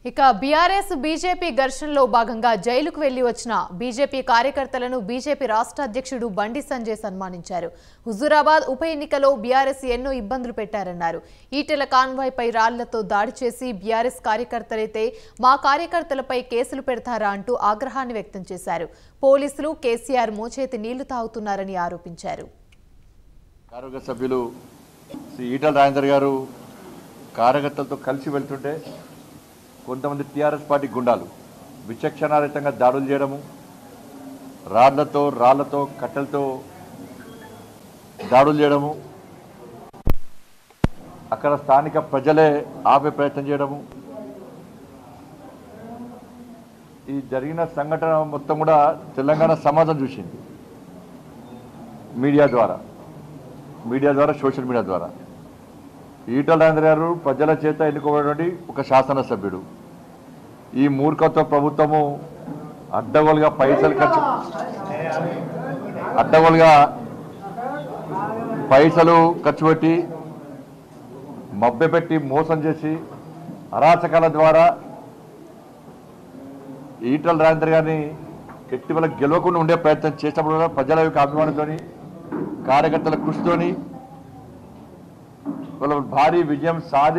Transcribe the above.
ఇక BRS BJP ఘర్షణలో భాగంగా జైలుకు వెళ్లి వచ్చిన బీజేపీ కార్యకర్తలను బీజేపీ రాష్ట్ర అధ్యక్షుడు బండి సంజయ్ సన్మానించారు హుజూరాబాద్ ఉప ఎన్నికలో బీఆర్ఎస్ ఎన్నో ఇబ్బందులు పెట్టారన్నారు ఈటెల కాన్వాయ్పై రాళ్లతో దాడి చేసి బీఆర్ఎస్ కార్యకర్తలైతే మా కార్యకర్తలపై కేసులు పెడతారా అంటూ ఆగ్రహాన్ని వ్యక్తం చేశారు పోలీసులు కేసీఆర్ మోచేతి నీళ్లు తాగుతున్నారని ఆరోపించారు కార్యవర్గ సభ్యులు శ్రీ ఈటల రాజేందర్ గారు కార్యకర్తలతో కలిసి వెళ్తుంటే కొంతమంది టీఆర్ఎస్ పార్టీ గుండాలు విచక్షణారహితంగా దాడులు చేయడము రాళ్లతో రాళ్లతో కట్టెలతో దాడులు చేయడము అక్కడ స్థానిక ప్రజలే ఆపే ప్రయత్నం చేయడము ఈ జరిగిన సంఘటన మొత్తం కూడా తెలంగాణ సమాజం చూసింది మీడియా ద్వారా మీడియా ద్వారా సోషల్ మీడియా ద్వారా ఈటల రాజేంద్ర గారు ప్రజల చేత ఎన్నుకోబడినటువంటి ఒక శాసనసభ్యుడు ఈ మూర్ఖత్వ ప్రభుత్వము అడ్డగోలుగా పైసలు ఖర్చు అడ్డగోలుగా పైసలు ఖర్చు పెట్టి మభ్యపెట్టి మోసం చేసి అరాచకాల ద్వారా ఈటల రాజేంద్ర గారిని ఎట్టి వల్ల గెలవకుండా ఉండే ప్రయత్నం చేసినప్పుడు కూడా ప్రజల యొక్క అభిమానంతోని కార్యకర్తల కృషితోని వాళ్ళ భారీ విజయం సాధి